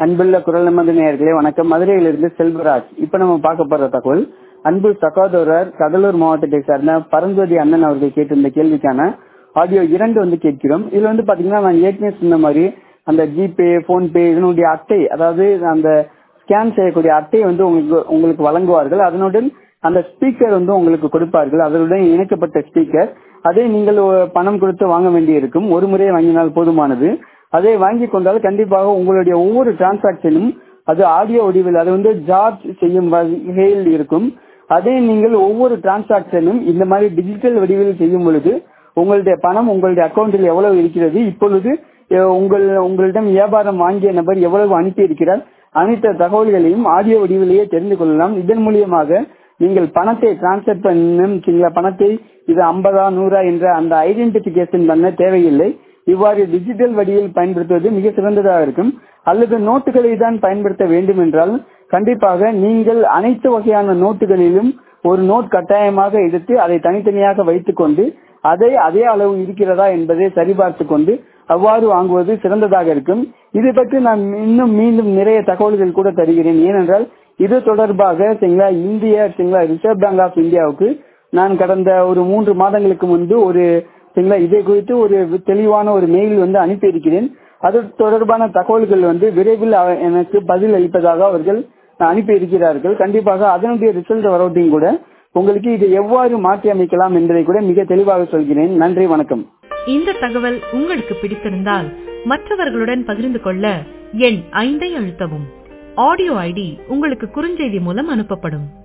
அன்புள்ள குரல் நமது நேயர்களே வணக்கம் மதுரையிலிருந்து செல்வராஜ் இப்ப நம்ம பார்க்க போற தகவல் அன்பு சகோதரர் கடலூர் மாவட்டத்தை சார்ந்த பரஞ்சோதி அண்ணன் அவர்கள் கேட்டிருந்த கேள்விக்கான ஆடியோ இரண்டு வந்து கேட்கிறோம் இதுல வந்து பாத்தீங்கன்னா நான் ஏற்கனவே சொன்ன மாதிரி அந்த ஜிபே போன்பே இதனுடைய அட்டை அதாவது அந்த ஸ்கேன் செய்யக்கூடிய அட்டை வந்து உங்களுக்கு உங்களுக்கு வழங்குவார்கள் அதனுடன் அந்த ஸ்பீக்கர் வந்து உங்களுக்கு கொடுப்பார்கள் அதனுடன் இணைக்கப்பட்ட ஸ்பீக்கர் அதை நீங்கள் பணம் கொடுத்து வாங்க வேண்டியிருக்கும் ஒரு முறை வாங்கினால் போதுமானது அதை வாங்கி கொண்டால் கண்டிப்பாக உங்களுடைய ஒவ்வொரு டிரான்சாக்சனும் அது ஆடியோ வடிவில் அது வந்து ஜார்ஜ் செய்யும் வகையில் இருக்கும் அதே நீங்கள் ஒவ்வொரு டிரான்சாக்சனும் இந்த மாதிரி டிஜிட்டல் வடிவில் செய்யும் பொழுது உங்களுடைய பணம் உங்களுடைய அக்கௌண்டில் எவ்வளவு இருக்கிறது இப்பொழுது உங்கள் உங்களிடம் வியாபாரம் வாங்கிய நபர் எவ்வளவு அனுப்பி இருக்கிறார் அனைத்து தகவல்களையும் ஆடியோ வடிவிலேயே தெரிந்து கொள்ளலாம் இதன் மூலியமாக நீங்கள் பணத்தை டிரான்ஸ்பர் பண்ணும் பணத்தை இது ஐம்பதா நூறா என்ற அந்த ஐடென்டிபிகேஷன் பண்ண தேவையில்லை இவ்வாறு டிஜிட்டல் வடிவில் பயன்படுத்துவது மிக சிறந்ததாக இருக்கும் அல்லது நோட்டுகளை தான் பயன்படுத்த வேண்டும் என்றால் கண்டிப்பாக நீங்கள் அனைத்து வகையான நோட்டுகளிலும் ஒரு நோட் கட்டாயமாக எடுத்து அதை தனித்தனியாக வைத்துக் கொண்டு அதை அதே அளவு இருக்கிறதா என்பதை சரிபார்த்து கொண்டு அவ்வாறு வாங்குவது சிறந்ததாக இருக்கும் இது பற்றி நான் இன்னும் மீண்டும் நிறைய தகவல்கள் கூட தருகிறேன் ஏனென்றால் இது தொடர்பாக சரிங்களா இந்திய சரிங்களா ரிசர்வ் பேங்க் ஆஃப் இந்தியாவுக்கு நான் கடந்த ஒரு மூன்று மாதங்களுக்கு முன்பு ஒரு சரிங்களா இதை குறித்து ஒரு தெளிவான ஒரு மெயில் வந்து அனுப்பி இருக்கிறேன் அது தொடர்பான தகவல்கள் வந்து விரைவில் எனக்கு பதில் அளிப்பதாக அவர்கள் அனுப்பி இருக்கிறார்கள் கண்டிப்பாக அதனுடைய ரிசல்ட் வரவட்டையும் கூட உங்களுக்கு இதை எவ்வாறு மாற்றி அமைக்கலாம் என்பதை கூட மிக தெளிவாக சொல்கிறேன் நன்றி வணக்கம் இந்த தகவல் உங்களுக்கு பிடித்திருந்தால் மற்றவர்களுடன் பகிர்ந்து கொள்ள எண் ஐந்தை அழுத்தவும் ஆடியோ ஐடி உங்களுக்கு குறுஞ்செய்தி மூலம் அனுப்பப்படும்